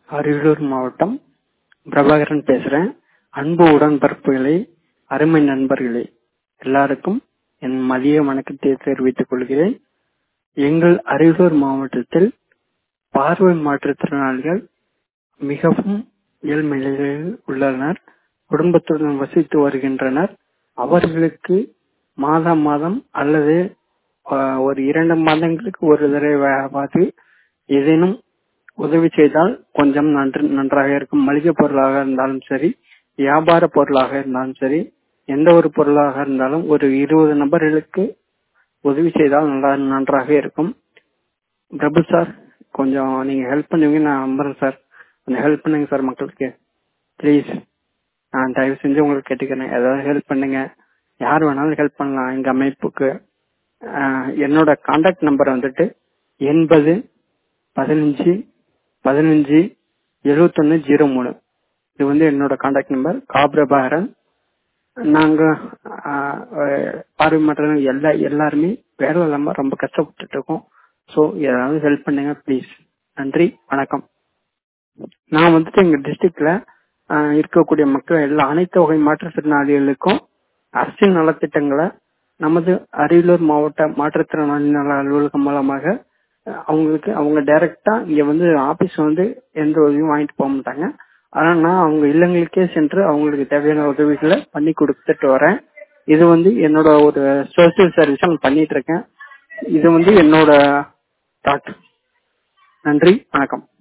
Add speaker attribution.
Speaker 1: அரியலூர் மாவட்டம் பிரபாகரன் பேசுறேன் அன்பு உடன்பிறப்புகளே அருமை நண்பர்களே எல்லாருக்கும் என் மதிய வணக்கத்தை தெரிவித்துக் கொள்கிறேன் எங்கள் அரியலூர் மாவட்டத்தில் பார்வை மாற்றுத்திறனாளிகள் மிகவும் ஏழ்மை நிலையில் உள்ளனர் குடும்பத்துடன் வசித்து வருகின்றனர் அவர்களுக்கு மாதம் மாதம் அல்லது அஹ், ஒரு இரண்டு மாதங்களுக்கு ஒரு தடவையாவது ஏதேனும் உதவி செய்தால் கொஞ்சம் நன்று நன்றாக இருக்கும் மளிகை பொருளாக இருந்தாலும் சரி வியாபார பொருளாக இருந்தாலும் சரி எந்த ஒரு பொருளாக இருந்தாலும் ஒரு இருபது நபர்களுக்கு உதவி செய்தால் நல்லா நன்றாக இருக்கும் பிரபு சார் கொஞ்சம் நீங்க ஹெல்ப் பண்ணுவீங்க நான் நம்புறேன் சார் கொஞ்சம் ஹெல்ப் பண்ணுங்க சார் மக்களுக்கு ப்ளீஸ் நான் தயவு செஞ்சு உங்களுக்கு கேட்டுக்கிறேன் ஏதாவது ஹெல்ப் பண்ணுங்க யார் வேணாலும் ஹெல்ப் பண்ணலாம் எங்க அமைப்புக்கு ஆஹ் என்னோட கான்டாக்ட் நம்பர் வந்துட்டு எண்பது பதினஞ்சு பதினஞ்சு எழுவத்தொன்னு ஜீரோ மூணு இது வந்து என்னோட கான்டாக்ட் நம்பர் காபிரபாரன் நாங்க ஆஹ், அஹ், பார்வை மற்ற எல்லா எல்லாருமே வேலை இல்லாம ரொம்ப கஷ்டப்பட்டுட்டு இருக்கோம் ஸோ ஏதாவது ஹெல்ப் பண்ணுங்க ப்ளீஸ் நன்றி வணக்கம் நான் வந்துட்டு எங்க டிஸ்ட்ரிக்ட்ல இருக்கக்கூடிய மக்கள் எல்லா அனைத்து வகை மாற்றுத்திறனாளிகளுக்கும் அரசின் நலத்திட்டங்களை நமது அரியலூர் மாவட்ட மாற்றுத்திறனாளி நல அலுவலகம் மூலமாக அஹ், அவங்களுக்கு அவங்க டைரக்டா இங்க வந்து ஆபீஸ் வந்து எந்த உதவியும் வாங்கிட்டு போக மாட்டாங்க ஆனா நான் அவங்க இல்லங்களுக்கே சென்று அவங்களுக்கு தேவையான உதவிகளை பண்ணி கொடுத்துட்டு வரேன் இது வந்து என்னோட ஒரு சோசியல் சர்வீஸ் நான் பண்ணிட்டு இருக்கேன் இது வந்து என்னோட தாட் நன்றி வணக்கம்